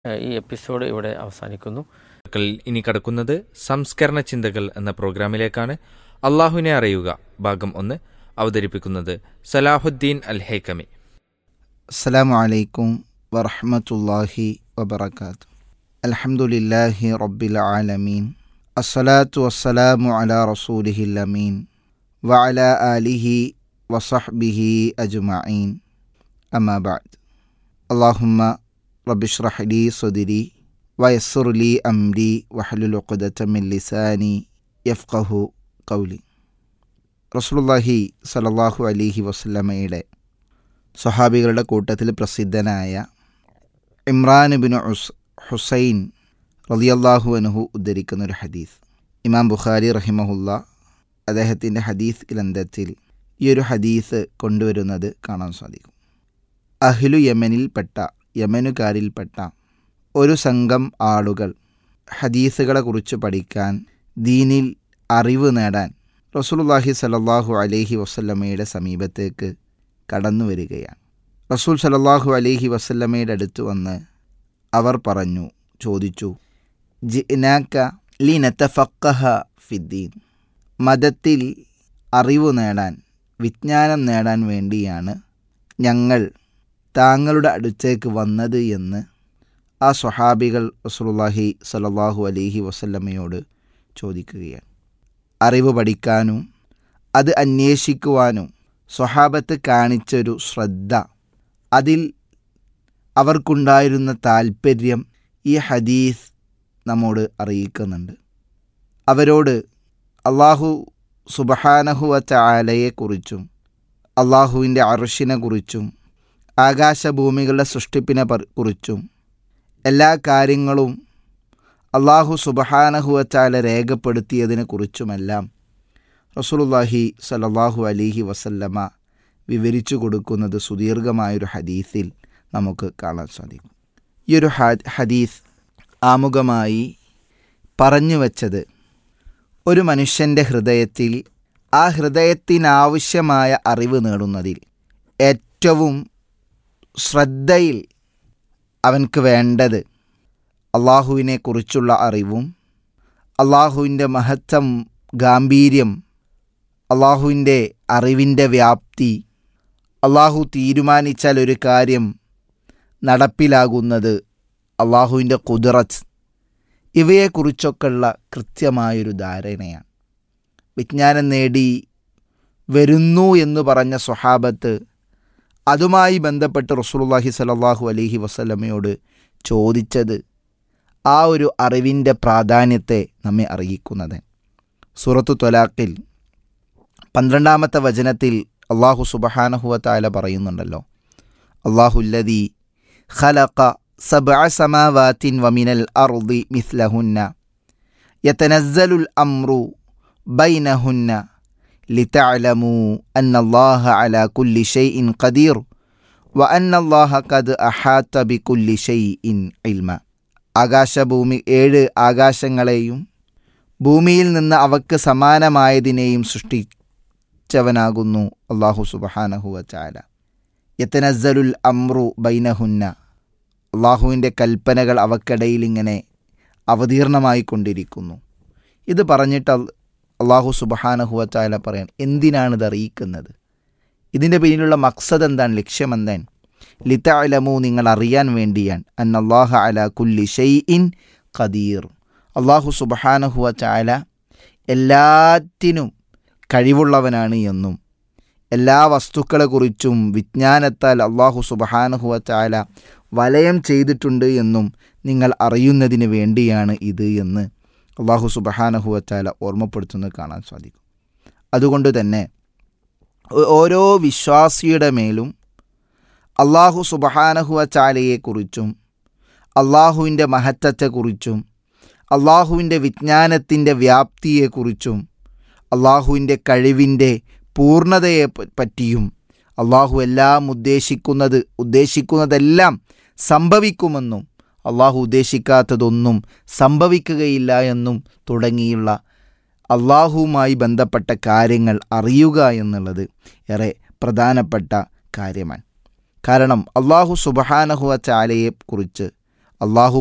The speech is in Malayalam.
ഏഹ് ഈ എപ്പിസോഡ് ഇവിടെ അവസാനിക്കുന്നു കൾ ഇനി കടക്കുന്നത് സംസ്കരണ ചിന്തകൾ എന്ന പ്രോഗ്രാമിലേക്കാണ് അള്ളാഹുവിനെ അറിയുക ഭാഗം ഒന്ന് അവതരിപ്പിക്കുന്നത് സലാഹുദ്ദീൻ അൽ ഹൈക്കമി അസ്സലാമു അലൈക്കും വറഹ്മത്തുള്ളാഹി വബറകാത്തു അൽഹംദുലില്ലാഹി റബ്ബിൽ ആലമീൻ അസ്സലാത്തു വസ്സലാമു അലാ റസൂലിഹിൽ അമീൻ വഅല ആലിഹി വസഹ്ബിഹി അജ്മഈൻ അമ്മാ ബഅദ് അല്ലാഹുമ്മ റബ്ബിഷ്റഹ് ലി സദ്രി വയസ്സിർ ലി അംരി വഹ്ലുൽ ഉഖ്ദത മിൻ ലിസാനി യഫ്ഖഹു ഖൗലി റസൂലുള്ളാഹി സ്വല്ലല്ലാഹു അലൈഹി വസല്ലമയുടെ സ്വഹാബികളുടെ കൂട്ടത്തിൽ പ്രസിദ്ധനായ ഇമ്രാൻ ബിൻ ഉസ് ഹുസൈൻ റളിയല്ലാഹു അൻഹു ഉദ്ധരിക്കുന്ന ഒരു ഹദീസ് ഇമാം ബുഖാരി റഹിമഹുല്ല അദ്ദേഹത്തിൻ്റെ ഹദീസ് ഗ്രന്ഥത്തിൽ ഈ ഒരു ഹദീസ് കൊണ്ടുവരുന്നത് കാണാൻ സാധിക്കും അഹ്ലു യമനിൽപ്പെട്ട യമനുകാരിൽപ്പെട്ട ഒരു സംഘം ആളുകൾ ഹദീസുകളെക്കുറിച്ച് പഠിക്കാൻ ദീനിൽ അറിവ് നേടാൻ റസൂലുള്ളാഹി സല്ലല്ലാഹു അലൈഹി വസല്ലമയുടെ സമീപത്തേക്ക് കടന്നു വരികയാണ് റസൂൽ സലല്ലാഹു അലൈഹി വസല്ലമയുടെ അടുത്ത് വന്ന് അവർ പറഞ്ഞു ചോദിച്ചു ജിനാക്ക ലിനത്തഫക്കഹ ഫിദ്ദീൻ മതത്തിൽ അറിവ് നേടാൻ വിജ്ഞാനം നേടാൻ വേണ്ടിയാണ് ഞങ്ങൾ താങ്കളുടെ അടുത്തേക്ക് വന്നത് എന്ന് ആ സ്വഹാബികൾ റസൂലുള്ളാഹി സലല്ലാഹു അലൈഹി വസല്ലമയോട് ചോദിക്കുകയാണ് അറിവ് പഠിക്കാനും അത് അന്വേഷിക്കുവാനും സ്വഹാബത്ത് കാണിച്ചൊരു ശ്രദ്ധ അതിൽ അവർക്കുണ്ടായിരുന്ന താൽപ്പര്യം ഈ ഹദീസ് നമ്മോട് അറിയിക്കുന്നുണ്ട് അവരോട് അള്ളാഹു സുബഹാനഹുവ ചാലയെക്കുറിച്ചും അള്ളാഹുവിൻ്റെ അറുഷിനെ കുറിച്ചും ആകാശഭൂമികളുടെ സൃഷ്ടിപ്പിനെ പർ- കുറിച്ചും എല്ലാ കാര്യങ്ങളും അള്ളാഹു സുബഹാനഹുവ ചാല രേഖപ്പെടുത്തിയതിനെ കുറിച്ചുമെല്ലാം റസൂലുള്ളാഹി സല്ലല്ലാഹു അലൈഹി വസല്ലമ വിവരിച്ചു കൊടുക്കുന്നത് സുദീർഘമായൊരു ഹദീസിൽ നമുക്ക് കാണാൻ സാധിക്കും ഈ ഒരു ഹ- ഹദീസ് ആമുഖമായി പറഞ്ഞു വച്ചത് ഒരു മനുഷ്യൻ്റെ ഹൃദയത്തിൽ ആ ഹൃദയത്തിനാവശ്യമായ അറിവ് നേടുന്നതിൽ ഏറ്റവും ശ്രദ്ധയിൽ അവൻക്ക് വേണ്ടത് അള്ളാഹുവിനെ കുറിച്ചുള്ള അറിവും അള്ളാഹുവിൻ്റെ മഹത്വം ഗാംഭീര്യം അള്ളാഹുവിൻ്റെ അറിവിൻ്റെ വ്യാപ്തി അള്ളാഹു തീരുമാനിച്ചാൽ ഒരു കാര്യം നടപ്പിലാകുന്നത് അള്ളാഹുവിൻ്റെ കുതിറത്ത് ഇവയെക്കുറിച്ചൊക്കെയുള്ള കൃത്യമായൊരു ധാരണയാണ് വിജ്ഞാനം നേടി വരുന്നു എന്ന് പറഞ്ഞ സ്വഹാബത്ത് അതുമായി ബന്ധപ്പെട്ട് റസൂലുള്ളാഹി സ്വല്ലല്ലാഹു അലൈഹി വസല്ലമയോട് ചോദിച്ചത് ആ ഒരു അറിവിൻ്റെ പ്രാധാന്യത്തെ നമ്മെ അറിയിക്കുന്നത് സൂറത്തു തൊലാഖിൽ പന്ത്രണ്ടാമത്തെ വചനത്തിൽ അള്ളാഹു സുബഹാനഹുവ താല പറയുന്നുണ്ടല്ലോ അള്ളാഹുല്ലതി ഖലഖ സബ്അ സമാവാത്തിൻ വമിനൽ അർദി മിസ്ലഹുന്ന യതനസ്സലുൽ അംറു ബൈനഹുന്ന ലിതഅലമൂ അന്നല്ലാഹ അലാ കുല്ലി ഷൈഇൻ ഖദീർ വഅന്ന അല്ലാഹ ഖദ് അഹാത്ത ബികുല്ലി ഷൈഇൻ ഇൽമ ആകാശഭൂമി ഏഴ് ആകാശങ്ങളെയും ഭൂമിയിൽ നിന്ന് അവക്ക് സമാനമായതിനെയും സൃഷ്ടിച്ചവനാകുന്നു അള്ളാഹു സുബഹാനഹുവ ചാല യത്തനസ്സലുൽ അമ്രു ബൈനഹുന്ന അള്ളാഹുവിൻ്റെ കൽപ്പനകൾ അവക്കിടയിൽ ഇങ്ങനെ അവതീർണമായി കൊണ്ടിരിക്കുന്നു ഇത് പറഞ്ഞിട്ട് അൽ- അള്ളാഹു സുബഹാനഹുവ ചാല പറയാൻ എന്തിനാണ് ഇത് അറിയിക്കുന്നത് ഇതിൻ്റെ പിന്നിലുള്ള മക്സദ് എന്താണ് ലക്ഷ്യം എന്താണ് ലിതഅലമു നിങ്ങൾ അറിയാൻ വേണ്ടിയാണ് അൻ അള്ളാഹ അല കുല്ലി ഷൈഇൻ ഖദീർ അള്ളാഹു സുബഹാനഹുവ ചാല എല്ലാറ്റിനും കഴിവുള്ളവനാണ് എന്നും എല്ലാ വസ്തുക്കളെക്കുറിച്ചും വിജ്ഞാനത്താൽ അള്ളാഹു സുബഹാനഹുവ ചാല വലയം ചെയ്തിട്ടുണ്ട് എന്നും നിങ്ങൾ അറിയുന്നതിന് വേണ്ടിയാണ് ഇത് എന്ന് അള്ളാഹു സുബഹാനഹുവ ചാല ഓർമ്മപ്പെടുത്തുന്നത് കാണാൻ സാധിക്കും അതുകൊണ്ട് തന്നെ ഓ- ഓരോ വിശ്വാസിയുടെ മേലും അള്ളാഹു സുബഹാനഹുവ ചാലയെക്കുറിച്ചും അള്ളാഹുവിൻ്റെ മഹത്വത്തെക്കുറിച്ചും അള്ളാഹുവിൻ്റെ വിജ്ഞാനത്തിൻ്റെ വ്യാപ്തിയെക്കുറിച്ചും അള്ളാഹുവിൻ്റെ കഴിവിൻ്റെ പൂർണ്ണതയെ പ- പറ്റിയും അള്ളാഹു എല്ലാം ഉദ്ദേശിക്കുന്നത് ഉദ്ദേശിക്കുന്നതെല്ലാം സംഭവിക്കുമെന്നും അള്ളാഹു ഉദ്ദേശിക്കാത്തതൊന്നും സംഭവിക്കുകയില്ല എന്നും തുടങ്ങിയുള്ള അള്ളാഹുവുമായി ബന്ധപ്പെട്ട കാര്യങ്ങൾ അറിയുക എന്നുള്ളത് ഏറെ പ്രധാനപ്പെട്ട കാര്യമാണ് കാരണം അള്ളാഹു സുബഹാനഹുവ ചാലയെക്കുറിച്ച് അള്ളാഹു